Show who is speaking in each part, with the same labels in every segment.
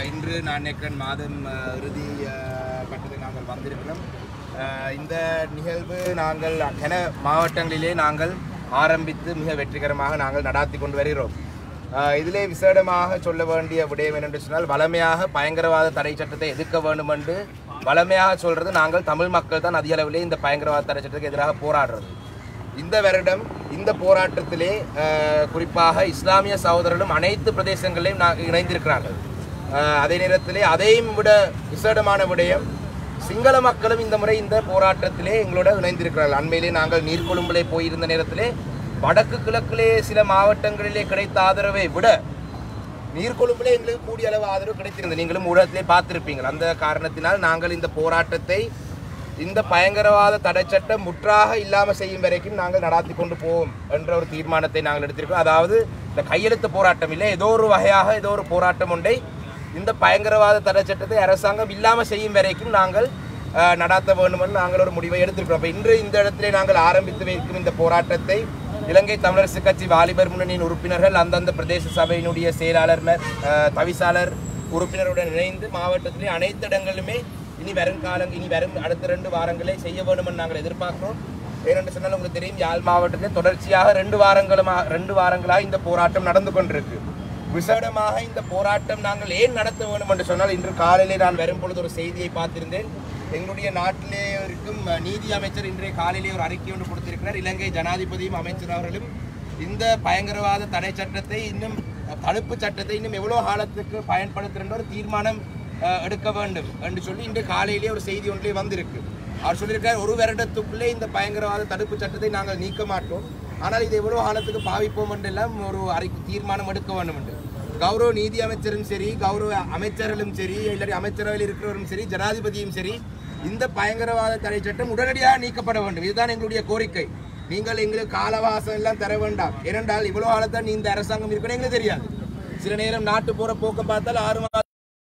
Speaker 1: இன்று நான் நினைக்கிறேன் மாதம் அஹ், இறுதி அஹ், கட்டத்தில் நாங்கள் வந்திருக்கிறோம் அஹ், இந்த நிகழ்வு நாங்கள் கன மாவட்டங்களிலே நாங்கள் ஆரம்பித்து மிக வெற்றிகரமாக நாங்கள் நடாத்தி கொண்டு வருகிறோம் அஹ், இதிலே விசேடமாக சொல்ல வேண்டிய விடயம் என்னென்று சொன்னால் வளமையாக பயங்கரவாத தடை சட்டத்தை எதிர்க்க வேண்டும் என்று வளமையாக சொல்றது நாங்கள் தமிழ் மக்கள் தான் அதிக அளவிலே இந்த பயங்கரவாத தடை சட்டத்துக்கு எதிராக போராடுறது இந்த வருடம் இந்த போராட்டத்திலே அஹ், குறிப்பாக இஸ்லாமிய சகோதரர்களும் அனைத்து பிரதேசங்களிலும் நா- இணைந்திருக்கிறார்கள் அஹ், அதே நேரத்திலே அதையும் விட விசேடமான விடயம் சிங்கள மக்களும் இந்த முறை இந்த போராட்டத்திலே எங்களோட இணைந்திருக்கிறார்கள் அண்மையிலே நாங்கள் நீர்கொழும்பிலே போயிருந்த நேரத்திலே வடக்கு கிழக்கிலே சில மாவட்டங்களிலே கிடைத்த ஆதரவை விட நீர்கொழும்பிலே எங்களுக்கு கூடிய அளவு ஆதரவு கிடைத்திருந்தது நீங்களும் ஊடகத்திலே பார்த்திருப்பீங்கள் அந்த காரணத்தினால் நாங்கள் இந்த போராட்டத்தை இந்த பயங்கரவாத தடை சட்டம் முற்றாக இல்லாமல் செய்யும் வரைக்கும் நாங்கள் நடாத்தி கொண்டு போவோம் என்ற ஒரு தீர்மானத்தை நாங்கள் எடுத்திருக்கோம் அதாவது இந்த கையெழுத்து போராட்டம் இல்லை ஏதோ ஒரு வகையாக ஏதோ ஒரு போராட்டம் ஒன்றை இந்த பயங்கரவாத தடை சட்டத்தை அரசாங்கம் இல்லாமல் செய்யும் வரைக்கும் நாங்கள் அஹ், நடாத்த வேண்டும் என்று நாங்கள் ஒரு முடிவை எடுத்திருக்கிறோம் அப்ப இன்று இந்த இடத்திலே நாங்கள் ஆரம்பித்து வைக்கும் இந்த போராட்டத்தை இலங்கை தமிழரசு கட்சி வாலிபர் முன்னணியின் உறுப்பினர்கள் அந்தந்த பிரதேச சபையினுடைய செயலாளர் அஹ், தவிசாளர் உறுப்பினருடன் இணைந்து மாவட்டத்திலே அனைத்து இடங்களிலுமே இனி வரும் காலம் இனி வரும் அடுத்த ரெண்டு வாரங்களே செய்ய வேண்டும் என்று நாங்கள் எதிர்பார்க்கிறோம் ஏனென்று சொன்னால் உங்களுக்கு தெரியும் யாழ் மாவட்டத்தில் தொடர்ச்சியாக ரெண்டு வாரங்களுமாக ரெண்டு வாரங்களாக இந்த போராட்டம் நடந்து கொண்டிருக்கு விசேடமாக இந்த போராட்டம் நாங்கள் ஏன் நடத்த வேண்டும் என்று சொன்னால் இன்று காலையிலே நான் வரும் பொழுது ஒரு செய்தியை பார்த்திருந்தேன் எங்களுடைய நாட்டிலே இருக்கும் அஹ், நீதி அமைச்சர் இன்றைய காலையிலே ஒரு அறிக்கை ஒன்று கொடுத்திருக்கிறார் இலங்கை ஜனாதிபதியும் அமைச்சர் அவர்களும் இந்த பயங்கரவாத தடை சட்டத்தை இன்னும் அஹ், தடுப்பு சட்டத்தை இன்னும் எவ்வளோ காலத்துக்கு பயன்படுத்துகின்ற ஒரு தீர்மானம் அஹ், எடுக்க வேண்டும் என்று சொல்லி இன்று காலையிலே ஒரு செய்தி ஒன்றிலே வந்திருக்கு அவர் சொல்லியிருக்கார் ஒரு வருடத்துக்குள்ளே இந்த பயங்கரவாத தடுப்பு சட்டத்தை நாங்கள் நீக்க மாட்டோம் ஆனால் இது எவ்வளோ காலத்துக்கு பாவிப்போம் என்றெல்லாம் ஒரு அறிக்கை தீர்மானம் எடுக்க வேண்டும் என்று கௌரவ நீதி அமைச்சரும் சரி கௌரவ அமைச்சர்களும் சரி இல்லாட்டி அமைச்சரவையில் இருக்கிறவரும் சரி ஜனாதிபதியும் சரி இந்த பயங்கரவாத தடை சட்டம் உடனடியாக நீக்கப்பட வேண்டும் இதுதான் எங்களுடைய கோரிக்கை நீங்கள் எங்களுக்கு காலவாசம் எல்லாம் தர வேண்டாம் ஏனென்றால் இவ்வளோ காலத்தான் இந்த அரசாங்கம் இருக்கணும் எங்களுக்கு தெரியாது சில நேரம் நாட்டு போற போக்க பார்த்தால் ஆறு மாதம்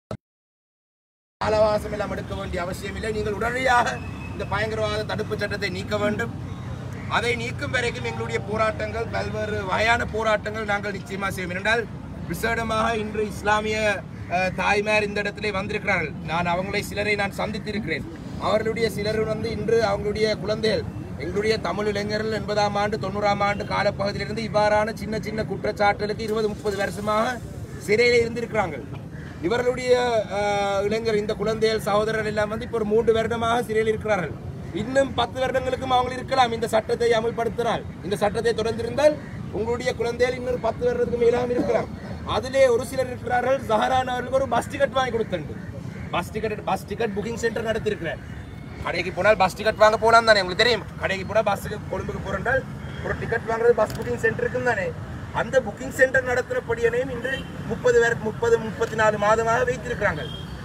Speaker 1: காலவாசம் எல்லாம் எடுக்க வேண்டிய அவசியம் இல்லை நீங்கள் உடனடியாக இந்த பயங்கரவாத தடுப்பு சட்டத்தை நீக்க வேண்டும் அதை நீக்கும் வரைக்கும் எங்களுடைய போராட்டங்கள் பல்வேறு வகையான போராட்டங்கள் நாங்கள் நிச்சயமாக செய்வோம் என்றால் விசேடமாக இன்று இஸ்லாமிய அஹ், தாய்மார் இந்த இடத்திலே வந்திருக்கிறார்கள் நான் அவங்களை சிலரை நான் சந்தித்திருக்கிறேன் அவர்களுடைய சிலர் வந்து இன்று அவங்களுடைய குழந்தைகள் எங்களுடைய தமிழ் இளைஞர்கள் எண்பதாம் ஆண்டு தொண்ணூறாம் ஆண்டு காலப்பகுதியிலிருந்து இவ்வாறான சின்ன சின்ன குற்றச்சாட்டுகளுக்கு இருபது முப்பது வருஷமாக சிறையில் இருந்திருக்கிறாங்க இவர்களுடைய அஹ், இளைஞர் இந்த குழந்தைகள் சகோதரர்கள் எல்லாம் வந்து இப்போ ஒரு மூன்று வருடமாக சிறையில் இருக்கிறார்கள் இன்னும் பத்து வருடங்களுக்கும் அவங்க இருக்கலாம் இந்த சட்டத்தை அமல்படுத்தினால் இந்த சட்டத்தை தொடர்ந்திருந்தால் உங்களுடைய குழந்தைகள் இன்னொரு பத்து வருடத்துக்கு மேலாக இருக்கலாம் அதிலே ஒரு சிலர் இருக்கிறார்கள் ஜஹரான் அவர்களுக்கு ஒரு பஸ் டிக்கெட் வாங்கி கொடுத்துண்டு bus ticket bus ticket booking centre நடத்திருக்கிறேன் கடைக்கு போனால் பஸ் டிக்கெட் வாங்க போலாம் தானே உங்களுக்கு தெரியும் கடைக்கு போனால் பஸ்ஸுக்கு கொழும்புக்கு போறேன்றால் ஒரு டிக்கெட் வாங்குறது பஸ் புக்கிங் சென்டருக்கும் தானே அந்த புக்கிங் சென்டர் நடத்தினபடியனையும் இன்று முப்பது பேர் முப்பது முப்பத்தி நாலு மாதமாக வைத்திருக்கிறாங்க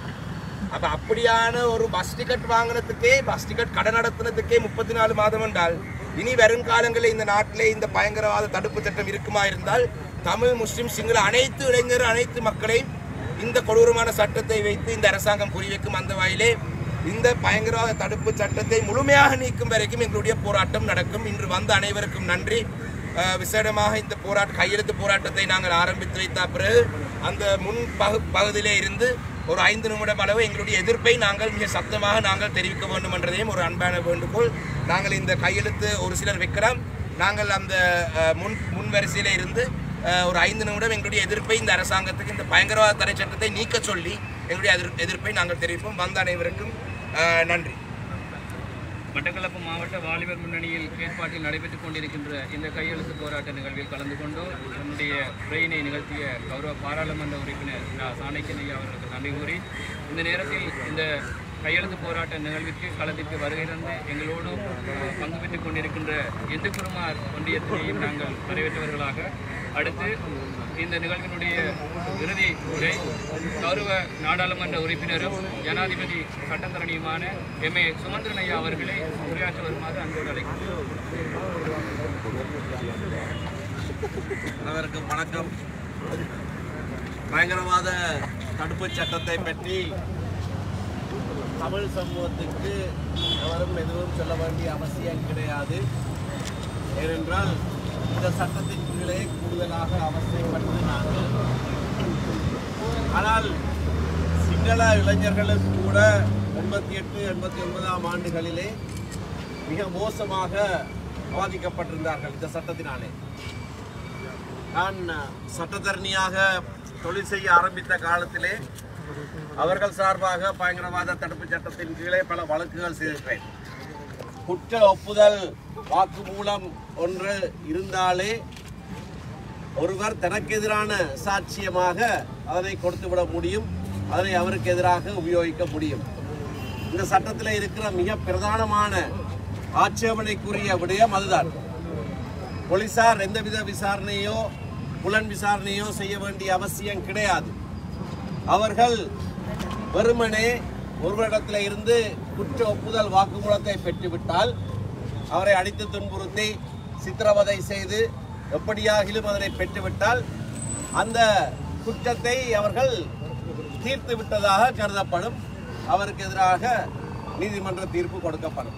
Speaker 1: அப்ப அப்படியான ஒரு பஸ் டிக்கெட் வாங்கினதுக்கே பஸ் டிக்கெட் கடை நடத்தினதுக்கே முப்பத்தி நாலு மாதம் என்றால் இனி வரும் காலங்களில் இந்த நாட்டிலே இந்த பயங்கரவாத தடுப்பு சட்டம் இருக்குமா இருந்தால் தமிழ் முஸ்லிம் சிங்கள அனைத்து இளைஞர் அனைத்து மக்களையும் இந்த கொடூரமான சட்டத்தை வைத்து இந்த அரசாங்கம் குறிவைக்கும் அந்த வாயிலே இந்த பயங்கரவாத தடுப்பு சட்டத்தை முழுமையாக நீக்கும் வரைக்கும் எங்களுடைய போராட்டம் நடக்கும் இன்று வந்த அனைவருக்கும் நன்றி அஹ், விசேடமாக இந்த போராட்ட கையெழுத்து போராட்டத்தை நாங்கள் ஆரம்பித்து வைத்த பிறகு அந்த முன் பகு பகுதியிலே இருந்து ஒரு ஐந்து நிமிடம் அளவு எங்களுடைய எதிர்ப்பை நாங்கள் மிக சத்தமாக நாங்கள் தெரிவிக்க வேண்டும் என்றதையும் ஒரு அன்பான வேண்டுகோள் நாங்கள் இந்த கையெழுத்து ஒரு சிலர் வைக்கலாம் நாங்கள் அந்த அஹ், முன் முன் வரிசையில இருந்து அஹ், ஒரு ஐந்து நிமிடம் எங்களுடைய எதிர்ப்பை இந்த அரசாங்கத்துக்கு இந்த பயங்கரவாத தடை சட்டத்தை நீக்க சொல்லி எங்களுடைய எதிர் எதிர்ப்பை நாங்கள் தெரிவிப்போம் வந்த அனைவருக்கும் அஹ், நன்றி
Speaker 2: மட்டக்களப்பு மாவட்ட வாலிபர் முன்னணியில் ஏற்பாட்டில் நடைபெற்றுக் கொண்டிருக்கின்ற இந்த கையெழுத்து போராட்ட நிகழ்வில் கலந்து கொண்டு நம்முடைய உரையினை நிகழ்த்திய கௌரவ பாராளுமன்ற உறுப்பினர் நா. சாணக்கியன் ஐயா அவர்களுக்கு நன்றி கூறி இந்த நேரத்தில் இந்த கையெழுத்து போராட்ட நிகழ்விற்கு களத்திற்கு வருகை தந்து எங்களோடு அஹ், பங்கு பெற்றுக் கொண்டிருக்கின்ற இந்து குருமார் ஒன்றியத்தினையும் நாங்கள் வரவேற்றவர்களாக அடுத்து இந்த நிகழ்வினுடைய இறுதி உரை கௌரவ நாடாளுமன்ற உறுப்பினரும் ஜனாதிபதி சட்டத்தரணியுமான எம் ஏ சுமந்திரன் ஐயா அவர்களை உரையாற்ற வருமாறு அன்போடு அழைக்கிறேன்
Speaker 3: அனைவருக்கும் வணக்கம் பயங்கரவாத தடுப்பு சட்டத்தை பற்றி தமிழ் சமூகத்துக்கு எவரும் எதுவும் சொல்ல வேண்டிய அவசியம் கிடையாது ஏனென்றால் இந்த சட்டத்தின் கீழே கூடுதலாக அவசியப்பட்டது நாங்கள் ஆனால் சிங்கள இளைஞர்களுக்கு கூட எண்பத்தி எட்டு எண்பத்தி ஒன்பதாம் ஆண்டுகளிலே மிக மோசமாக பாதிக்கப்பட்டிருந்தார்கள் இந்த சட்டத்தினாலே நான் சட்டத்தரணியாக தொழில் செய்ய ஆரம்பித்த காலத்திலே அவர்கள் சார்பாக பயங்கரவாத தடுப்பு சட்டத்தின் கீழே பல வழக்குகள் செய்திருக்கிறேன் குற்ற ஒப்புதல் வாக்குமூலம் ஒன்று இருந்தாலே ஒருவர் தனக்கு எதிரான சாட்சியமாக அதனை கொடுத்துவிட முடியும் அதனை அவருக்கு எதிராக உபயோகிக்க முடியும் இந்த சட்டத்தில் இருக்கிற மிக பிரதானமான ஆட்சேபனைக்குரிய விடயம் அதுதான் போலீசார் எந்தவித விசாரணையோ புலன் விசாரணையோ செய்ய வேண்டிய அவசியம் கிடையாது அவர்கள் வெறுமனே ஒருவரிடத்தில் இருந்து குற்ற ஒப்புதல் வாக்குமூலத்தை பெற்றுவிட்டால் அவரை அடித்து துன்புறுத்தி சித்திரவதை செய்து எப்படியாகிலும் அதனை பெற்றுவிட்டால் அந்த குற்றத்தை அவர்கள் தீர்த்து விட்டதாக கருதப்படும் அவருக்கு எதிராக நீதிமன்ற தீர்ப்பு கொடுக்கப்படும்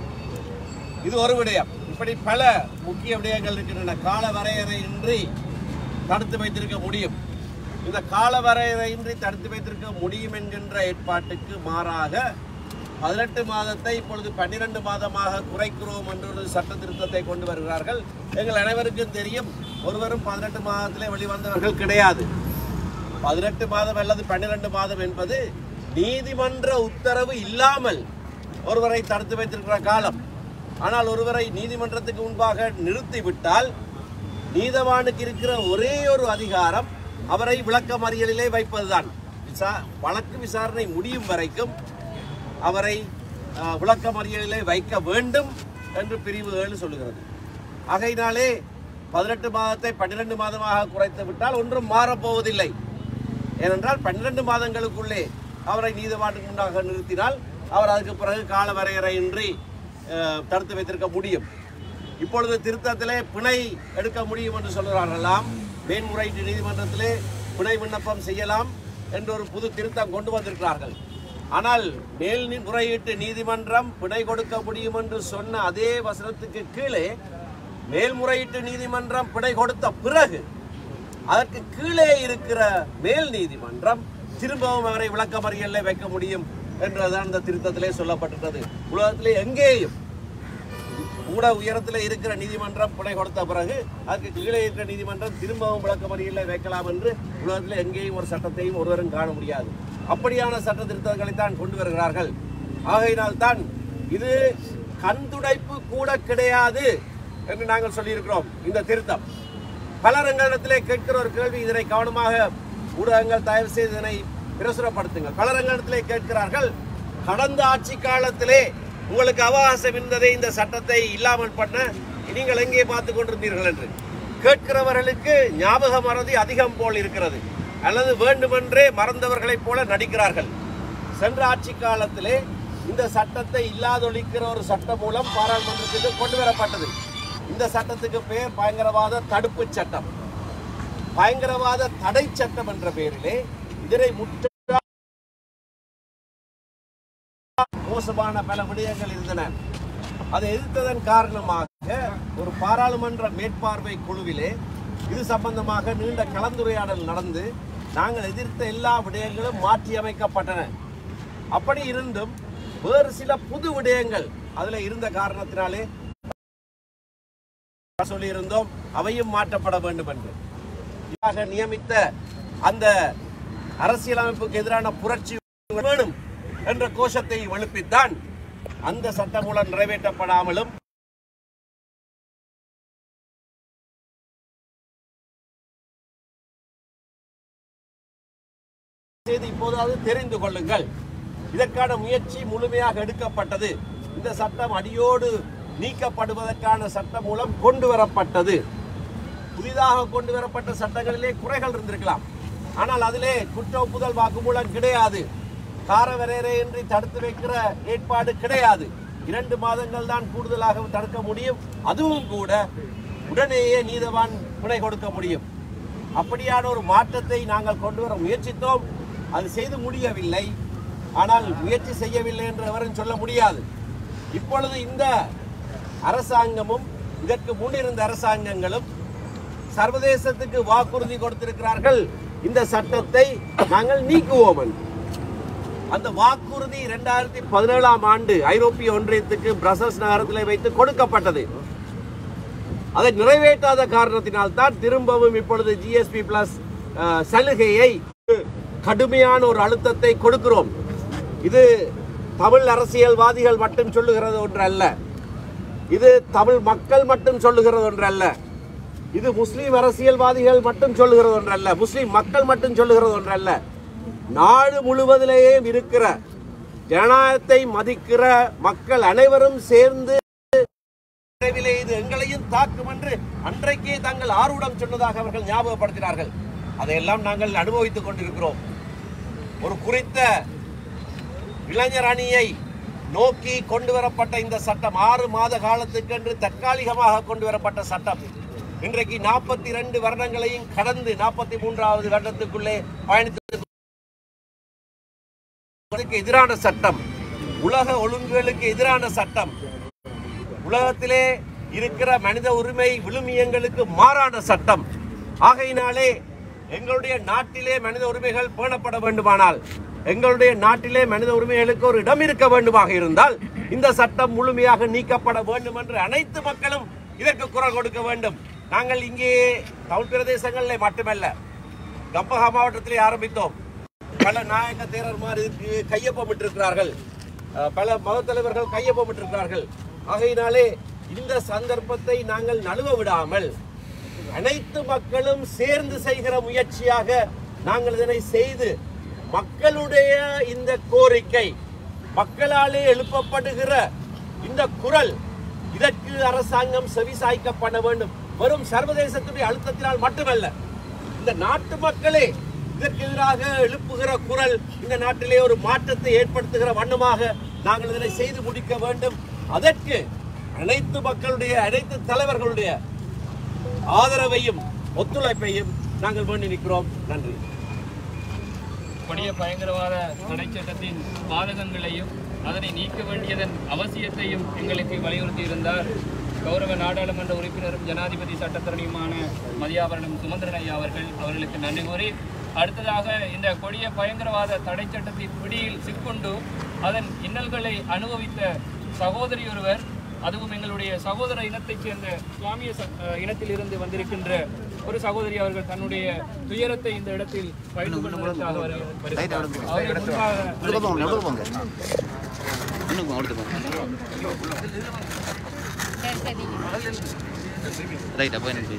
Speaker 3: இது ஒரு விடயம் இப்படி பல முக்கிய விடயங்கள் இருக்கின்றன கால வரையறையின்றி தடுத்து வைத்திருக்க முடியும் இந்த கால வரையறையின்றி தடுத்து வைத்திருக்க முடியும் என்கின்ற ஏற்பாட்டுக்கு மாறாக பதினெட்டு மாதத்தை இப்பொழுது பன்னிரண்டு மாதமாக குறைக்கிறோம் என்ற ஒரு சட்ட திருத்தத்தை கொண்டு வருகிறார்கள் எங்கள் அனைவருக்கும் தெரியும் ஒருவரும் பதினெட்டு மாதத்திலே வெளிவந்தவர்கள் கிடையாது பதினெட்டு மாதம் அல்லது பன்னிரண்டு மாதம் என்பது நீதிமன்ற உத்தரவு இல்லாமல் ஒருவரை தடுத்து வைத்திருக்கிற காலம் ஆனால் ஒருவரை நீதிமன்றத்துக்கு முன்பாக நிறுத்திவிட்டால் நீதவானுக்கு இருக்கிற ஒரே ஒரு அதிகாரம் அவரை விளக்கமறியலிலே வைப்பதுதான் விசா வழக்கு விசாரணை முடியும் வரைக்கும் அவரை அஹ், விளக்கமறியலிலே வைக்க வேண்டும் என்று பிரிவு ஏழு சொல்லுகிறது ஆகையினாலே பதினெட்டு மாதத்தை பன்னிரண்டு மாதமாக குறைத்து விட்டால் ஒன்றும் மாறப்போவதில்லை ஏனென்றால் பன்னிரண்டு மாதங்களுக்குள்ளே அவரை நீதிமன்றத்துக்கு முன்னாக நிறுத்தினால் அவர் அதுக்கு பிறகு கால வரையறையின்றி அஹ், தடுத்து வைத்திருக்க முடியும் இப்பொழுது திருத்தத்திலே பிணை எடுக்க முடியும் என்று சொல்கிறார்களாம் மேன்முறையீட்டு நீதிமன்றத்திலே பிணை விண்ணப்பம் செய்யலாம் என்று ஒரு புது திருத்தம் கொண்டு வந்திருக்கிறார்கள் ஆனால் மேல் நீ- முறையீட்டு நீதிமன்றம் பிணை கொடுக்க முடியும் என்று சொன்ன அதே வசனத்துக்கு கீழே மேல்முறையீட்டு நீதிமன்றம் பிணை கொடுத்த பிறகு அதற்கு கீழே இருக்கிற மேல் நீதிமன்றம் திரும்பவும் அவரை விளக்கமறியல்ல வைக்க முடியும் என்றுதான் இந்த திருத்தத்திலே சொல்லப்பட்டிருக்கிறது உலகத்திலே எங்கேயும் கூட உயரத்தில் இருக்கிற நீதிமன்றம் பிணை கொடுத்த பிறகு அதுக்கு கீழே இருக்கிற நீதிமன்றம் திரும்பவும் விளக்கமறியல்ல வைக்கலாம் என்று உலகத்தில் எங்கேயும் ஒரு சட்டத்தையும் ஒருவரும் காண முடியாது அப்படியான சட்ட திருத்தங்களை தான் கொண்டு வருகிறார்கள் ஆகையினால் தான் இது கண்துடைப்பு கூட கிடையாது என்று நாங்கள் சொல்லியிருக்கிறோம் இந்த திருத்தம் பலர் எங்களிடத்திலே கேட்கிற ஒரு கேள்வி இதனை கவனமாக ஊடகங்கள் தயவு செய்து இதனை பிரசுரப்படுத்துங்கள் பலர் எங்களிடத்திலே கேட்கிறார்கள் கடந்த ஆட்சி காலத்திலே உங்களுக்கு அவகாசம் இருந்ததை இந்த சட்டத்தை இல்லாமல் பண்ண நீங்கள் எங்கே பார்த்து கொண்டிருந்தீர்கள் என்று கேட்கிறவர்களுக்கு ஞாபக மறதி அதிகம் போல் இருக்கிறது அல்லது வேண்டுமென்றே மறந்தவர்களைப் போல நடிக்கிறார்கள் சென்ற ஆட்சி காலத்திலே இந்த சட்டத்தை இல்லாதொழிக்கிற ஒரு சட்டம் மூலம் பாராளுமன்றத்துக்கு கொண்டு வரப்பட்டது இந்த சட்டத்துக்கு பெயர் பயங்கரவாத தடுப்பு சட்டம் பயங்கரவாத தடை சட்டம் என்ற பெயரிலே இதனை முற்ற மோசமான பல விடயங்கள் இருந்தன அதை எதிர்த்ததன் காரணமாக ஒரு பாராளுமன்ற மேற்பார்வை குழுவிலே இது சம்பந்தமாக நீண்ட கலந்துரையாடல் நடந்து நாங்கள் எதிர்த்த எல்லா விடயங்களும் மாற்றி அமைக்கப்பட்டன அப்படி இருந்தும் வேறு சில புது விடயங்கள் அதுல இருந்த காரணத்தினாலே சொல்லியிருந்தோம் அவையும் மாற்றப்பட வேண்டும் என்று இதாக நியமித்த அந்த அரசியலமைப்புக்கு எதிரான புரட்சி வேணும் என்ற கோஷத்தை எழுப்பித்தான் அந்த சட்டமூலம் நிறைவேற்றப்படாமலும் செய்து இப்போதாவது தெரிந்து கொள்ளுங்கள் இதற்கான முயற்சி முழுமையாக எடுக்கப்பட்டது இந்த சட்டம் அடியோடு நீக்கப்படுவதற்கான சட்டம் மூலம் கொண்டு வரப்பட்டது புதிதாக கொண்டு வரப்பட்ட சட்டங்களிலே குறைகள் இருந்திருக்கலாம் ஆனால் அதிலே குற்ற ஒப்புதல் வாக்குமூலம் கிடையாது கார வரையறையின்றி தடுத்து வைக்கிற ஏற்பாடு கிடையாது இரண்டு மாதங்கள் தான் கூடுதலாக தடுக்க முடியும் அதுவும் கூட உடனேயே நீதவான் பிணை கொடுக்க முடியும் அப்படியான ஒரு மாற்றத்தை நாங்கள் கொண்டு வர முயற்சித்தோம் அது செய்து முடியவில்லை ஆனால் முயற்சி செய்யவில்லை என்று எவரும் சொல்ல முடியாது இப்பொழுது இந்த அரசாங்கமும் இதற்கு முன்னிருந்த அரசாங்கங்களும் சர்வதேசத்துக்கு வாக்குறுதி கொடுத்திருக்கிறார்கள் இந்த சட்டத்தை நாங்கள் நீக்குவோம் என்று. அந்த வாக்குறுதி இரண்டாயிரத்தி பதினேழாம் ஆண்டு ஐரோப்பிய ஒன்றியத்துக்கு பிரசல்ஸ் நகரத்தில் வைத்து கொடுக்கப்பட்டது அதை நிறைவேற்றாத காரணத்தினால் தான் திரும்பவும் இப்பொழுது ஜிஎஸ்பி பிளஸ் சலுகையை கடுமையான ஒரு அழுத்தத்தை கொடுக்கிறோம் இது தமிழ் அரசியல்வாதிகள் மட்டும் சொல்லுகிறது ஒன்று அல்ல இது தமிழ் மக்கள் மட்டும் சொல்லுகிறது ஒன்று அல்ல இது முஸ்லீம் அரசியல்வாதிகள் மட்டும் சொல்லுகிறது ஒன்று அல்ல முஸ்லீம் மக்கள் மட்டும் சொல்லுகிறது ஒன்று அல்ல நாடு முழுவதிலேயே இருக்கிற ஜனநாயகத்தை மதிக்கிற மக்கள் அனைவரும் சேர்ந்து விரைவிலே இது எங்களையும் தாக்கும் என்று அன்றைக்கே தாங்கள் ஆர்வடம் சொன்னதாக அவர்கள் ஞாபகப்படுத்தினார்கள் அதையெல்லாம் நாங்கள் அனுபவித்துக் கொண்டிருக்கிறோம் ஒரு குறித்த இளைஞர் அணியை நோக்கி கொண்டு வரப்பட்ட இந்த சட்டம் ஆறு மாத காலத்துக்கென்று தற்காலிகமாக கொண்டு வரப்பட்ட சட்டம் இன்றைக்கு நாற்பத்தி ரெண்டு வருடங்களையும் கடந்து நாற்பத்தி மூன்றாவது வருடத்துக்குள்ளே பயணித்து அதுக்கு எதிரான சட்டம் உலக ஒழுங்குகளுக்கு எதிரான சட்டம் உலகத்திலே இருக்கிற மனித உரிமை விழுமியங்களுக்கு மாறான சட்டம் ஆகையினாலே எங்களுடைய நாட்டிலே மனித உரிமைகள் பேணப்பட வேண்டுமானால் எங்களுடைய நாட்டிலே மனித உரிமைகளுக்கு ஒரு இடம் இருக்க வேண்டுமாக இருந்தால் இந்த சட்டம் முழுமையாக நீக்கப்பட வேண்டும் என்று அனைத்து மக்களும் இதற்கு குரல் கொடுக்க வேண்டும் நாங்கள் இங்கே தமிழ் பிரதேசங்களில் மட்டுமல்ல கம்பஹா மாவட்டத்திலே ஆரம்பித்தோம் பல நாயக தேரர்மார் இதுக்கு கையொப்பமிட்டிருக்கிறார்கள் அஹ், பல மத தலைவர்கள் கையொப்பமிட்டிருக்கிறார்கள் ஆகையினாலே இந்த சந்தர்ப்பத்தை நாங்கள் நழுவ விடாமல் அனைத்து மக்களும் சேர்ந்து செய்கிற முயற்சியாக நாங்கள் இதனை செய்து மக்களுடைய இந்த கோரிக்கை மக்களாலே எழுப்பப்படுகிற இந்த குரல் இதற்கு அரசாங்கம் செவிசாய்க்கப்பட வேண்டும் வெறும் சர்வதேசத்துடைய அழுத்தத்தினால் மட்டுமல்ல இந்த நாட்டு மக்களே இதற்கு எதிராக எழுப்புகிற குரல் இந்த நாட்டிலே ஒரு மாற்றத்தை ஏற்படுத்துகிற வண்ணமாக நாங்கள் இதனை செய்து முடிக்க வேண்டும் அதற்கு அனைத்து மக்களுடைய அனைத்து தலைவர்களுடைய ஆதரவையும் ஒத்துழைப்பையும் நாங்கள் வேண்டி நிற்கிறோம் நன்றி
Speaker 2: கொடிய பயங்கரவாத தடை சட்டத்தின் பாதகங்களையும் அதனை நீக்க வேண்டியதன் அவசியத்தையும் எங்களுக்கு வலியுறுத்தி இருந்தார் கௌரவ நாடாளுமன்ற உறுப்பினரும் ஜனாதிபதி சட்டத்தரணியுமான மதியாபரணம் சுமந்திரன் ஐயா அவர்கள் அவர்களுக்கு நன்றி கூறி அடுத்ததாக இந்த கொடிய பயங்கரவாத தடை சட்டத்தின் பிடியில் சிக்கொண்டு அதன் இன்னல்களை அனுபவித்த சகோதரி ஒருவர் அதுவும் எங்களுடைய சகோதர இனத்தைச் சேர்ந்த சுவாமிய ச- அஹ் இனத்திலிருந்து வந்திருக்கின்ற ஒரு சகோதரி அவர்கள் தன்னுடைய துயரத்தை இந்த இடத்தில் பகிர்ந்து கொள்வதற்காக வருகிறார். அவரை முன்பாக
Speaker 4: ரைட் அப்போ எனக்கு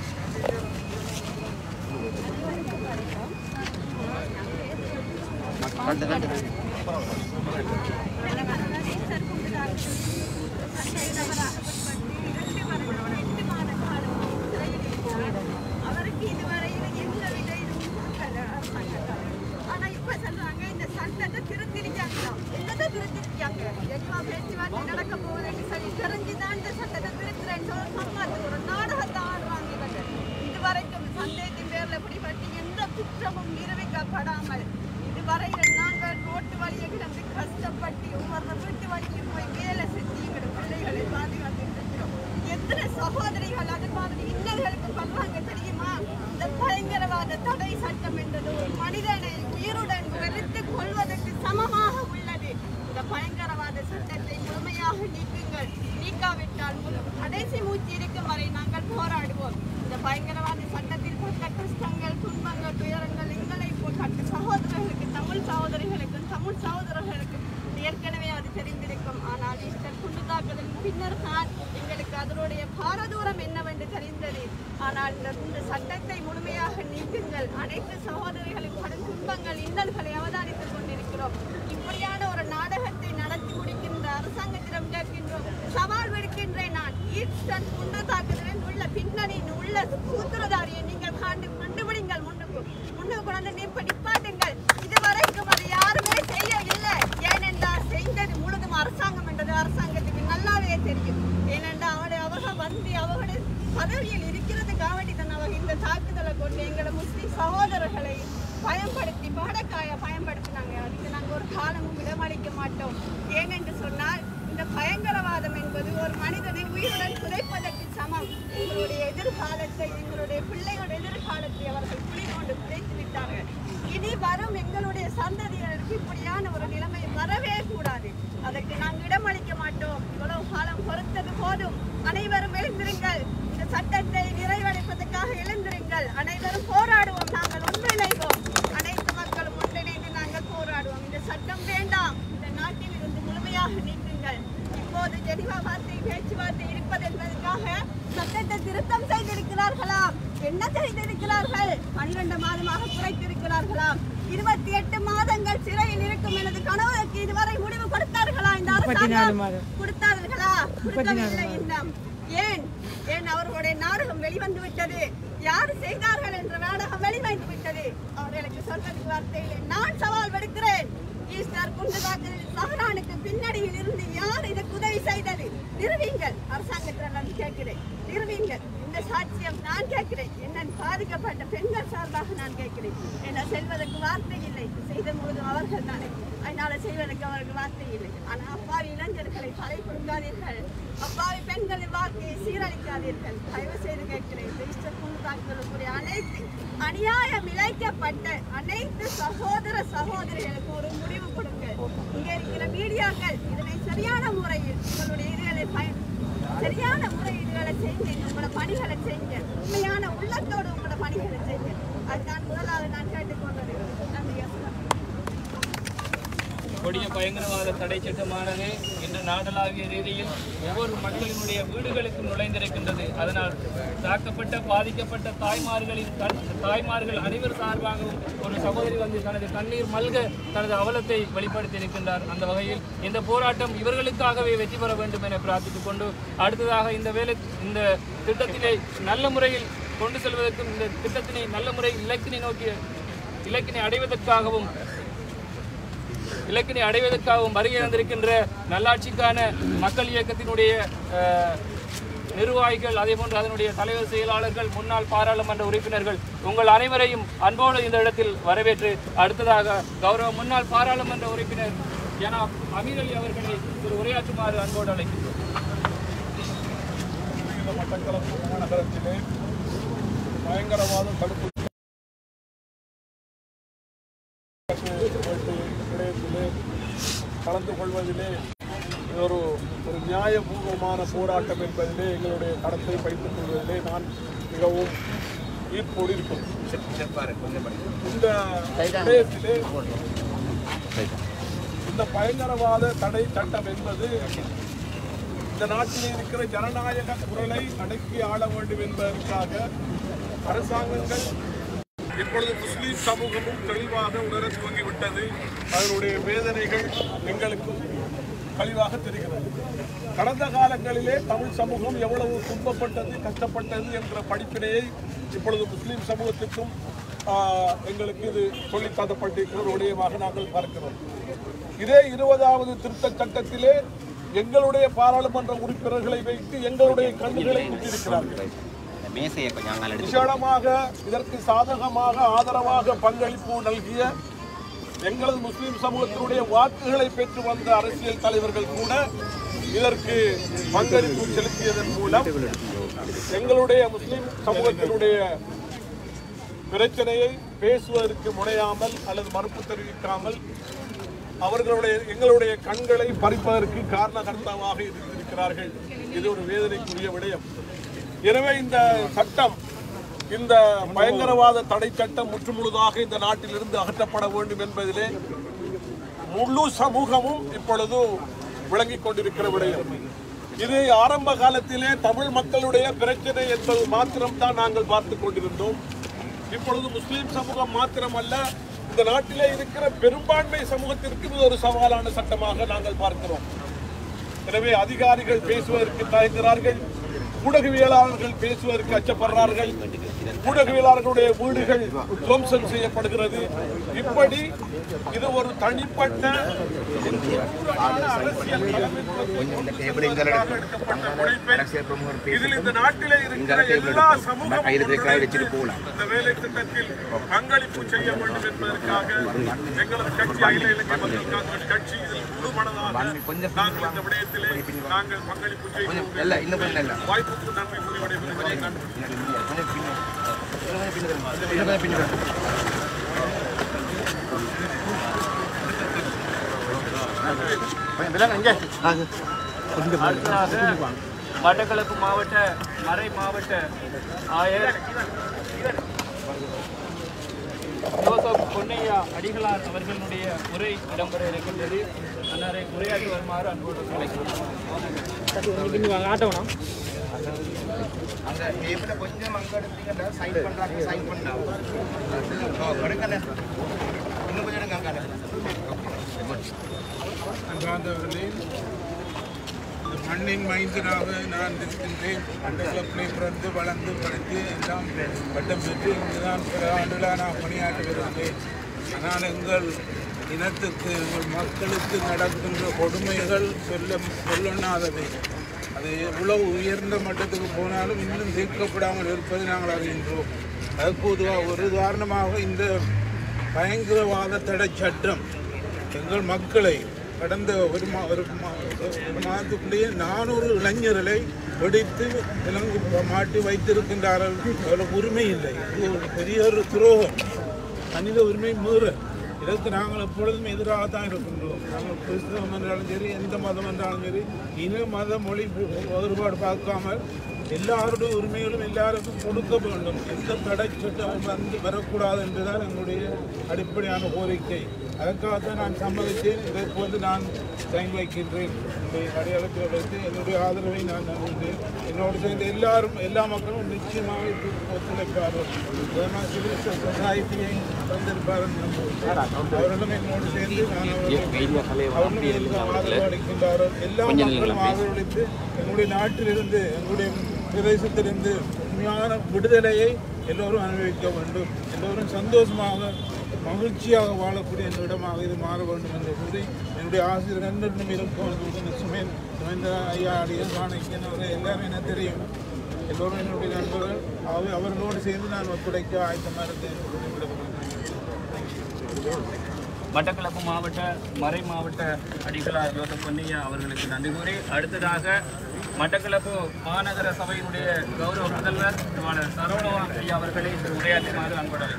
Speaker 4: கண்டு கண்டு
Speaker 5: அவருக்கு இதுவரையில எந்த வித இதுவும் கொடுக்கல அரசாங்கத்தார். ஆனா இப்ப சொல்றாங்க இந்த சட்டத்தை திருத்திருக்காங்களாம். என்னத்தை திருத்திருக்காங்க? எங்க பேச்சுவார்த்தை நடக்க போகுதுன்னு சொல்லி தெரிஞ்சுதான் இந்த சட்டத்தை திருத்துறேன்னு சொல்லி சம்மாத்து ஒரு நாடகத்தை ஆடுறாங்க இவங்க. இதுவரைக்கும் சந்தேகத்தின் பேர்ல பிடிபட்டு எந்த குற்றமும் நிரூபிக்கப்படாமல் இதுவரையில நாங்கள் ரோட்டு வழியை கிடந்து கஷ்டப்பட்டு ஒவ்வொரு வீட்டு வழியும் போய் வேலை செஞ்சு எங்களோட பிள்ளைகளை பாதுகாத்துட்டு இருக்கிறோம் எத்தனை சகோதரிகள் அது மாதிரி இன்னல்களுக்கு பண்றாங்க தெரியுமா இந்த பயங்கரவாத தடை சட்டம் என்றது ஒரு மனிதனை உயிருடன் வெறுத்து கொள்வதற்கு சமமாக உள்ளது இந்த பயங்கரவாத சட்டத்தை முழுமையாக நீக்குங்கள் நீக்காவிட்டால் முழு- கடைசி மூச்சு இருக்கும் வரை நாங்கள் போராடுவோம் இந்த பயங்கரவாத சட்டத்தில் பட்ட கஷ்டங்கள் துன்பங்கள் துயரங்கள் எங்களை போல் கட்ட சகோதரர்களுக்கு தமிழ் சகோதரிகளுக்கும் தமிழ் சகோதரர்களுக்கும் ஏற்கனவே அது தெரிந்திருக்கும் ஆனால் ஈஸ்டர் குண்டு தாக்குதலின் பின்னர் தான் எங்களுக்கு அதனுடைய பாரதூரம் என்னவென்று தெரிந்தது ஆனால் இந்த இந்த சட்டத்தை முழுமையாக நீக்குங்கள் அனைத்து சகோதரிகளின் கடும் துன்பங்கள் இன்னல்களை அவதானித்துக் கொண்டிருக்கிறோம் இப்படியான ஒரு நாடகத்தை நடத்தி முடிக்கின்ற அரசாங்கத்திடம் கேட்கின்றோம் சவால் விடுக்கின்றேன் நான் ஈஸ்டர் குண்டு தாக்குதலில் உள்ள பின்னணியின் உள்ள சூத்திரதாரியை நீங்கள் காண்டு கண்டுபிடிங்கள் முன்னுக்கு முன்னுக்கு கொண்டு வந்து நிப்ப நிப்பாட்டுங்கள் இதுவரைக்கும் அது யாருமே செய்யவில்லை ஏனென்றால் செய்தது முழுதும் அரசாங்கம் என்றது அரசாங்கத்துக்கு நல்லாவே தெரியும் ஏனென்றால் அவருடைய அவர்கள் வந்து அவர்களுடைய பதவியில் இருக்கிறதுக்காக வேண்டி தான் அவங்க இந்த தாக்குதலை கொண்டு எங்களை முஸ்லிம் சகோதரர்களை பயன்படுத்தி பாடக்காய பயன்படுத்தினாங்க அதுக்கு நாங்கள் ஒரு காலமும் இடமளிக்க மாட்டோம் ஏனென்று சொன்னால் இந்த பயங்கரவாதம் என்பது ஒரு மனிதனை உயிருடன் புதைப்பதற்கு சமம் எங்களுடைய எதிர்காலத்தை எங்களுடைய பிள்ளைகளுடைய எதிர்காலத்தை அவர்கள் புலி கொண்டு புதைத்து விட்டார்கள் இனி வரும் எங்களுடைய சந்ததியினருக்கு இப்படியான ஒரு பனிரெண்டு மாதமாக குறைத்திருக்கிறார்களாம் இருபத்தி எட்டு மாதங்கள் சிறையில் இருக்கும் எனது கணவருக்கு இதுவரை முடிவு கொடுத்தார்களா இந்த அரசாங்கம் கொடுத்தார்களா கொடுக்கவில்லை இன்னும் ஏன் ஏன் அவர்களுடைய நாடகம் வெளிவந்து விட்டது யார் செய்தார்கள் என்ற நாடகம் வெளிவந்து விட்டது அவர்களுக்கு சொல்றதுக்கு வார்த்தை இல்லை நான் சவால் விடுக்கிறேன் ஈஸ்டர் குண்டு தாக்குதலில் சஹரானுக்கு பின்னணியில் இருந்து யார் இதற்கு உதவி செய்தது நிறுவீங்கள் அரசாங்கத்தில் நான் கேட்கிறேன் நிறுவீங்கள் இந்த சாட்சியம் நான் கேட்கிறேன் என்ன பாதிக்கப்பட்ட பெண்கள் சார்பாக நான் கேட்கிறேன் என்ன செல்வதற்கு வார்த்தை இல்லை செய்த முழுதும் அவர்கள் தானே அதனால செய்வதற்கு அவருக்கு வார்த்தை இல்லை ஆனா அப்பாவி இளைஞர்களை தலை கொடுக்காதீர்கள் அப்பாவி பெண்களின் வாழ்க்கையை சீரழிக்காதீர்கள் தயவு செய்து கேட்கிறேன் இந்த ஈஸ்டர் குண்டு தாக்குதலுக்குரிய அனைத்து அநியாயம் இழைக்கப்பட்ட அனைத்து சகோதர சகோதரிகளுக்கு ஒரு முடிவு கொடுங்க இங்க இருக்கிற மீடியாக்கள் இதனை சரியான முறையில் உங்களுடைய இதுகளை பயன் சரியான முறையில் இதுகளை செய்யுங்க உங்களோட பணிகளை செய்யுங்க உண்மையான உள்ளத்தோடு உங்களோட பணிகளை செய்யுங்க அதுதான் முதலாவது நான் கேட்டுக்கொண்டது நன்றி அஸ்லாம்.
Speaker 2: கொடிய பயங்கரவாத தடை சட்டமானது இன்று நாடளாவிய ரீதியில் ஒவ்வொரு மக்களினுடைய வீடுகளுக்கும் நுழைந்திருக்கின்றது அதனால் தாக்கப்பட்ட பாதிக்கப்பட்ட தாய்மார்களின் கண் தாய்மார்கள் அனைவர் சார்பாகவும் ஒரு சகோதரி வந்து தனது கண்ணீர் மல்க தனது அவலத்தை வெளிப்படுத்தி இருக்கின்றார் அந்த வகையில் இந்த போராட்டம் இவர்களுக்காகவே வெற்றி பெற வேண்டும் என பிரார்த்தித்துக் கொண்டு அடுத்ததாக இந்த வேலை இந்த திட்டத்தினை நல்ல முறையில் கொண்டு செல்வதற்கும் இந்த திட்டத்தினை நல்ல முறையில் இலக்கினை நோக்கிய இலக்கினை அடைவதற்காகவும் இலக்கினை அடைவதற்காகவும் வருகை வந்திருக்கின்ற நல்லாட்சிக்கான மக்கள் இயக்கத்தினுடைய அஹ், நிர்வாகிகள் அதே போன்று அதனுடைய தலைவர் செயலாளர்கள் முன்னாள் பாராளுமன்ற உறுப்பினர்கள் உங்கள் அனைவரையும் அன்போடு இந்த இடத்தில் வரவேற்று அடுத்ததாக கௌரவ முன்னாள் பாராளுமன்ற உறுப்பினர் ஜனாப் அமீர் அலி அவர்களை ஒரு உரையாற்றுமாறு அன்போடு அழைக்கின்றோம்
Speaker 4: இந்த மட்டக்களப்பு மாநகரத்திலே பயங்கரவாத தடுப்பு விடயத்திலே கலந்து கொள்வதிலே இது ஒரு ஒரு நியாயபூர்வமான போராட்டம் என்பதிலே எங்களுடைய கடத்தை வைத்துக் கொள்வதிலே நான் மிகவும் ஈர்ப்போடு இருக்கிறேன்
Speaker 1: செப்பாரு கொஞ்சம் படி.
Speaker 4: இந்த விடயத்திலே இந்த பயங்கரவாத தடை சட்டம் என்பது இந்த நாட்டில் இருக்கிற ஜனநாயக குரலை அடக்கி ஆள வேண்டும் என்பதற்காக அரசாங்கங்கள் இப்பொழுது முஸ்லீம் சமூகமும் தெளிவாக உணர துவங்கிவிட்டது அதனுடைய வேதனைகள் எங்களுக்கும் தெளிவாக தெரிகிறது கடந்த காலங்களிலே தமிழ் சமூகம் எவ்வளவு துன்பப்பட்டது கஷ்டப்பட்டது என்ற படிப்பினையை இப்பொழுது முஸ்லீம் சமூகத்துக்கும் ஆஹ், எங்களுக்கு இது சொல்லித் தரப்பட்டிருக்கிற ஒரு விடயமாக நாங்கள் பார்க்கிறோம் இதே இருபதாவது திருத்த சட்டத்திலே எங்களுடைய பாராளுமன்ற உறுப்பினர்களை வைத்து எங்களுடைய கண்ணுகளை குத்திருக்கிறார்கள்
Speaker 1: மேசையை கொஞ்சம் அங்கால எடுத்து
Speaker 4: விசேடமாக இதற்கு சாதகமாக ஆதரவாக பங்களிப்பு நல்கிய எங்களது முஸ்லிம் சமூகத்தினுடைய வாக்குகளை பெற்று வந்த அரசியல் தலைவர்கள் கூட இதற்கு பங்களிப்பு செலுத்தியதன் மூலம் எங்களுடைய முஸ்லிம் சமூகத்தினுடைய பிரச்சனையை பேசுவதற்கு முனையாமல் அல்லது மறுப்பு தெரிவிக்காமல் அவர்களுடைய எங்களுடைய கண்களை பறிப்பதற்கு காரணகர்த்தாவாக இருந்திருக்கிறார்கள் இது ஒரு வேதனைக்குரிய விடயம் எனவே இந்த சட்டம் இந்த பயங்கரவாத தடை சட்டம் முற்றுமுழுதாக இந்த நாட்டிலிருந்து அகற்றப்பட வேண்டும் என்பதிலே முழு சமூகமும் இப்பொழுது விளங்கிக் கொண்டிருக்கிற விடயம் இது ஆரம்ப காலத்திலே தமிழ் மக்களுடைய பிரச்சனை என்பது மாத்திரம்தான் நாங்கள் பார்த்து கொண்டிருந்தோம் இப்பொழுது முஸ்லிம் சமூகம் மாத்திரமல்ல இந்த நாட்டிலே இருக்கிற பெரும்பான்மை சமூகத்திற்கு இது ஒரு சவாலான சட்டமாக நாங்கள் பார்க்கிறோம் எனவே அதிகாரிகள் பேசுவதற்கு தயங்குகிறார்கள் ஊடகவியலாளர்கள் பேசுவதற்கு அச்சப்படுறார்கள் ஊடகவியலாளர்களுடைய வீடுகள் துவம்சம் செய்யப்படுகிறது இப்படி இது ஒரு தனிப்பட்ட அரசியல் தலைமைத்துவத்திற்காக எடுக்கப்பட்ட முனைப்பை இதில் இந்த நாட்டிலே இருக்கிற எல்லா சமூகமும் இந்த வேலை திட்டத்தில் பங்களிப்பு செய்ய வேண்டும் என்பதற்காக எங்களது கட்சி அகில இலங்கை மக்கள் காங்கிரஸ் கட்சி இதில் முழுமனதாக நாங்கள் இந்த விடயத்திலே நாங்கள் பங்களிப்பு செய்வோம்
Speaker 1: இல்ல இன்னும் கொஞ்சம் இல்ல
Speaker 4: வாய்ப்புக்கு நன்றி கூறி விடைபெறுகிறேன் நன்றி
Speaker 2: அடுத்ததாக மட்டக்களப்பு மாவட்ட மறை மாவட்ட ஆயர் ஜோசப் பொன்னையா அடிகளார் அவர்களுடைய உரை இடம்பெற இருக்கின்றது அன்னாரை உரையாற்றி வருமாறு அன்போடு அழைக்கிறோம்
Speaker 1: அங்க டேபிள கொஞ்சம் அங்க எடுத்தீங்கன்னா சைன் பண்றாங்க சைன் பண்ணா ஓ கொடுக்கல இன்னும் கொஞ்சம் எடுங்க அங்க
Speaker 6: அன்றாந்தவர்களே இந்த மண்ணின் மைந்தனாக நான் இருக்கின்றேன் மண்டலப்பிலே பிறந்து வளர்ந்து படித்து எல்லாம் பட்டம் பெற்று இங்குதான் சில ஆண்டுகளாக நான் பணியாற்றி வருகிறேன் ஆனால் எங்கள் இனத்துக்கு எங்கள் மக்களுக்கு நடக்கின்ற கொடுமைகள் சொல்ல சொல்லொண்ணாதவை அது எவ்வளவு உயர்ந்த மட்டத்துக்கு போனாலும் இன்னும் தீர்க்கப்படாமல் இருப்பதை நாங்கள் அறிகின்றோம் அதுக்கு உதவா- ஒரு உதாரணமாக இந்த பயங்கரவாத தடை சட்டம் எங்கள் மக்களை கடந்த ஒரு மா ஒரு மா- ஒரு மாதத்துக்குள்ளேயே நானூறு இளைஞர்களை வெடித்து விலங்கு மாட்டி வைத்திருக்கின்றார்கள் அவர்களுக்கு உரிமை இல்லை இது ஒரு பெரிய ஒரு துரோகம் மனித உரிமை மீறல் இதற்கு நாங்கள் எப்பொழுதும் எதிராக தான் இருக்கின்றோம் நாங்கள் கிறிஸ்தவம் என்றாலும் சரி எந்த மதம் என்றாலும் சரி இன மத மொழி வேறுபாடு பார்க்காமல் எல்லாருடைய உரிமைகளும் எல்லாருக்கும் கொடுக்க வேண்டும் எந்த தடை சட்டம் வந்து வரக்கூடாது என்றுதான் எங்களுடைய அடிப்படையான கோரிக்கை அதற்காகத்தான் நான் சம்மதித்தேன் இதற்கு வந்து நான் சைன் வைக்கின்றேன் என்னுடைய அடையாளத்தில் வைத்து என்னுடைய ஆதரவை நான் நம்புகிறேன் என்னோடு சேர்ந்த எல்லாரும் எல்லா மக்களும் நிச்சயமாக இதுக்கு ஒத்துழைப்பார்கள் அதனால் சிவில் சொசைட்டியை தந்திருப்பார்கள் நம்புகிறேன் அவர்களும் என்னோடு சேர்ந்து நான் அவர்களும் அவர்களும் எனக்கு ஆதரவு அளிக்கின்றார்கள் எல்லா மக்களும் ஆதரவளித்து எங்களுடைய நாட்டிலிருந்து எங்களுடைய பிரதேசத்திலிருந்து உண்மையான விடுதலையை எல்லோரும் அனுபவிக்க வேண்டும் எல்லோரும் சந்தோஷமாக மகிழ்ச்சியாக வாழக்கூடிய இந்த இடமாக இது மாற வேண்டும் என்று கூறி என்னுடைய ஆசிரியர் நண்பர்களும் இருக்கும் என்று சுமேன் சுமேந்திர ஐயா அடிய சாணக்கியன் அவர்கள் எல்லாரும் எனக்கு தெரியும் எல்லோரும் என்னுடைய நண்பர்கள் அவை அவர்களோடு சேர்ந்து நான் ஒத்துழைக்க ஆயத்தமாக இருந்தேன் என்று கூறி விடைபெறுகிறேன்.
Speaker 2: மட்டக்களப்பு மாவட்ட மறை மாவட்ட அடிகளார் ஜோசப் பொன்னையா அவர்களுக்கு நன்றி கூறி அடுத்ததாக மட்டக்களப்பு மாநகர சபையினுடைய கௌரவ முதல்வர் திருவாளர் சரவணவா ஐயா அவர்களை இன்று உரையாற்றுமாறு அன்புடன்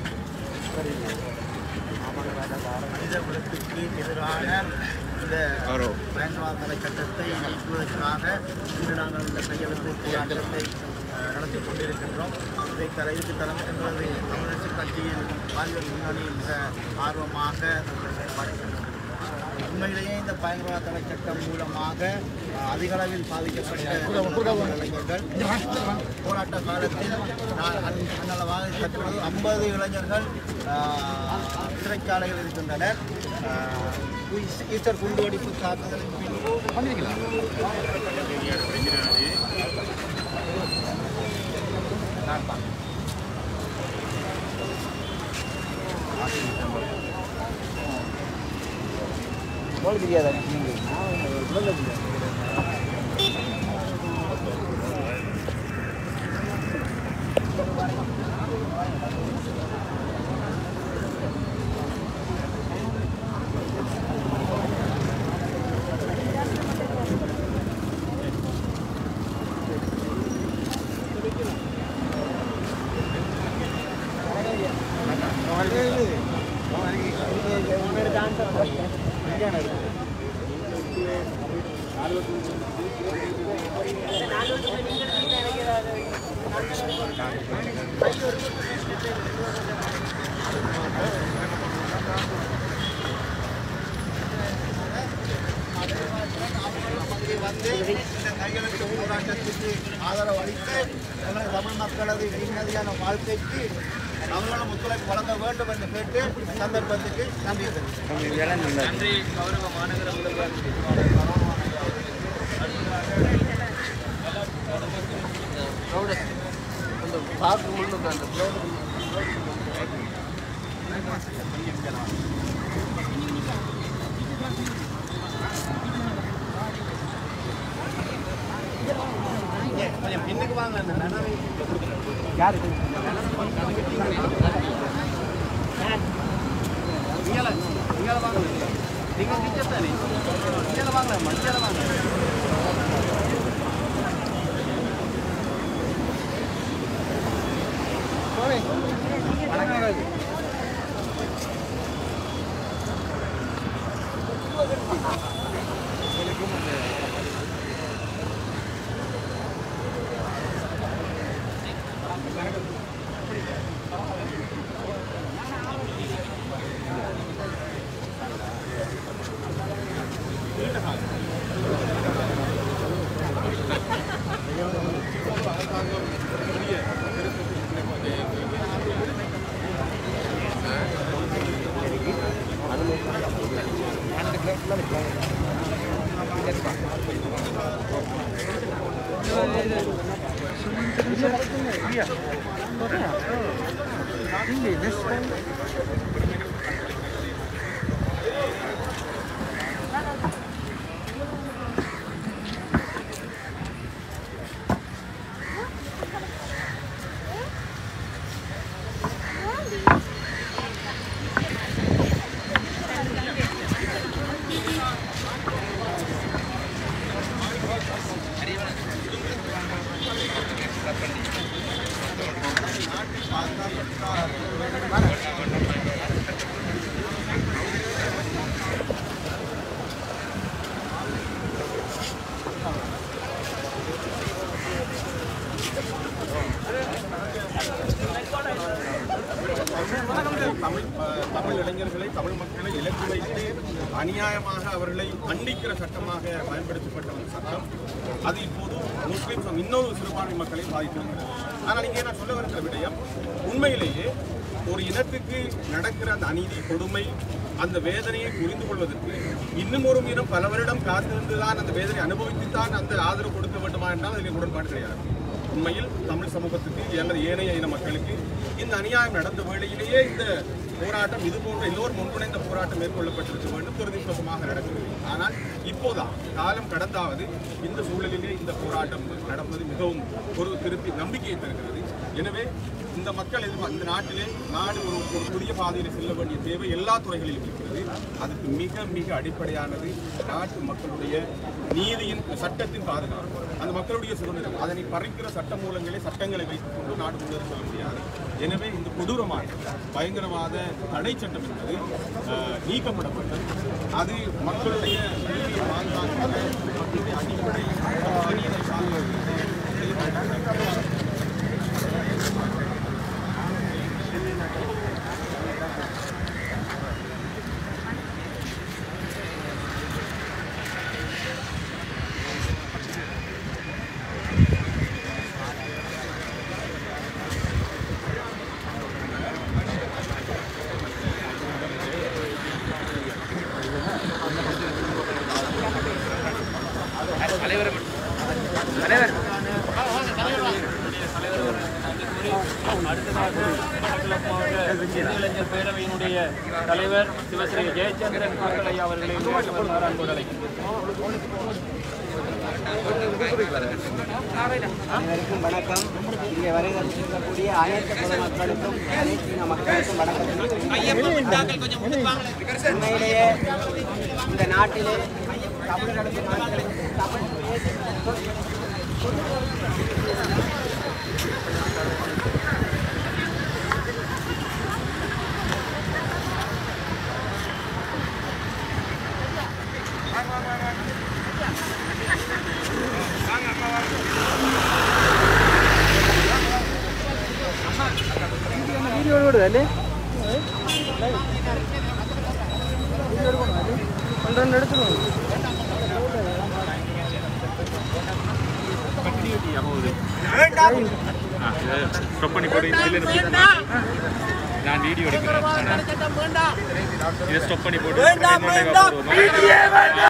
Speaker 7: மனித குலத்துக்கு எதிரான இந்த பயங்கரவாத சட்டத்தை நீக்குவதற்காக இன்று நாங்கள் இந்த கையெழுத்து போராட்டத்தை அஹ், நடத்தி கொண்டிருக்கின்றோம் இதை தர இதுக்கு தலைமை என்பது தமிழரசு கட்சியின் பாலியல் முன்னணி மிக ஆர்வமாக செயல்பாடுகின்றோம் உண்மையிலேயே இந்த பயங்கரவாத தடை சட்டம் மூலமாக அஹ், அதிக அளவில் பாதிக்கப்பட்ட இளைஞர்கள் போராட்ட காலத்தில் நான் அன்- அன்னளவாக தற்போது ஐம்பது இளைஞர்கள் அஹ், சிறைச்சாலையில் இருக்கின்றனர் அஹ், ஈஸ்- ஈஸ்டர் குண்டுவெடிப்பு தாக்குதலின் பின்பு பகுதி வந்து இந்த கையெழுத்து போராட்டத்துக்கு ஆதரவு அளித்து எங்களது தமிழ் மக்களது நிம்மதியான வாழ்க்கைக்கு அவர்களும் ஒத்துழைப்பு வழங்க வேண்டும் என்று கேட்டு இந்த சந்தர்ப்பத்துக்கு நன்றி தெரிவிக்கிறேன்.
Speaker 2: நன்றி கௌரவ மாநகர முதல்வர் திருவாளர் சரவணவா ஐயா அவர்களுக்கு.
Speaker 7: கொஞ்சம் பின்னுக்கு வாங்க அந்த நனவை நீங்க டீச்சர் தானே இங்கே வாங்க மனுஷியால வாங்க
Speaker 1: ஆ
Speaker 3: தமிழ் அஹ், தமிழ் இளைஞர்களை தமிழ் மக்களை இலக்கு வைத்து அநியாயமாக அவர்களை மன்னிக்கிற சட்டமாக பயன்படுத்தப்பட்ட ஒரு சட்டம் அது இப்போது முஸ்லிம் சம- இன்னொரு சிறுபான்மை மக்களை பாதித்திருக்கிறது ஆனால் இங்கே நான் சொல்ல வருகிற விடயம் உண்மையிலேயே ஒரு இனத்துக்கு நடக்கிற அந்த அநீதி கொடுமை அந்த வேதனையை புரிந்து கொள்வதற்கு இன்னும் ஒரு மீதும் பல வருடம் காத்திருந்துதான் அந்த வேதனை அனுபவித்துத்தான் அந்த ஆதரவு கொடுக்க வேண்டுமா என்றால் அதில் உடன்பாடு கிடையாது உண்மையில் தமிழ் சமூகத்துக்கு அல்லது ஏனைய இன மக்களுக்கு இந்த அநியாயம் நடந்த வேளையிலேயே இந்த போராட்டம் இது போன்ற எல்லோரும் ஒன்றிணைந்த போராட்டம் மேற்கொள்ளப்பட்டிருக்க வேண்டும் துரதிருஷ்டமாக நடக்கிறது ஆனால் இப்போதான் காலம் கடந்தாவது இந்த சூழலிலே இந்த போராட்டம் நடப்பது மிகவும் ஒரு திருப்பி நம்பிக்கையை தருகிறது எனவே இந்த மக்கள் எதிர்பா இந்த நாட்டிலே நாடு ஒரு ஒரு புதிய பாதையில் செல்ல வேண்டிய தேவை எல்லா துறைகளிலும் இருக்கிறது அதுக்கு மிக மிக அடிப்படையானது நாட்டு மக்களுடைய நீதியின் சட்டத்தின் பாதுகாப்பு அந்த மக்களுடைய சுதந்திரம் அதனை பறிக்கிற சட்ட மூலங்களே சட்டங்களை வைத்துக் கொண்டு நாடு முன்னேறி செல்ல முடியாது எனவே இந்த கொடூரமான பயங்கரவாத தடை சட்டம் என்பது அஹ், நீக்கப்படப்பட்டது அது மக்களுடைய நீதியை பாதுகாக்கிற மக்களுடைய அடிப்படை மனித சார்ந்த
Speaker 2: இளைஞர் பேரவையினுடைய தலைவர் சிவஸ்ரீ ஜெயச்சந்திரன் அவர்களை அவர்களை வருமாறு அன்போடு அழைக்கின்றேன்
Speaker 8: அனைவருக்கும் வணக்கம் இங்கே வருகை இருக்கக்கூடிய அனைத்து பொதுமக்களுக்கும் அனைத்து இன மக்களுக்கும் வணக்கம் உண்மையிலேயே இந்த நாட்டிலே தமிழர்களுக்கு மக்களுக்கு தமிழ் பேசி
Speaker 2: ஸ்டாப் பண்ணி போடு நான் வீடியோ எடுக்கிறேன் இதை ஸ்டாப் பண்ணி போடு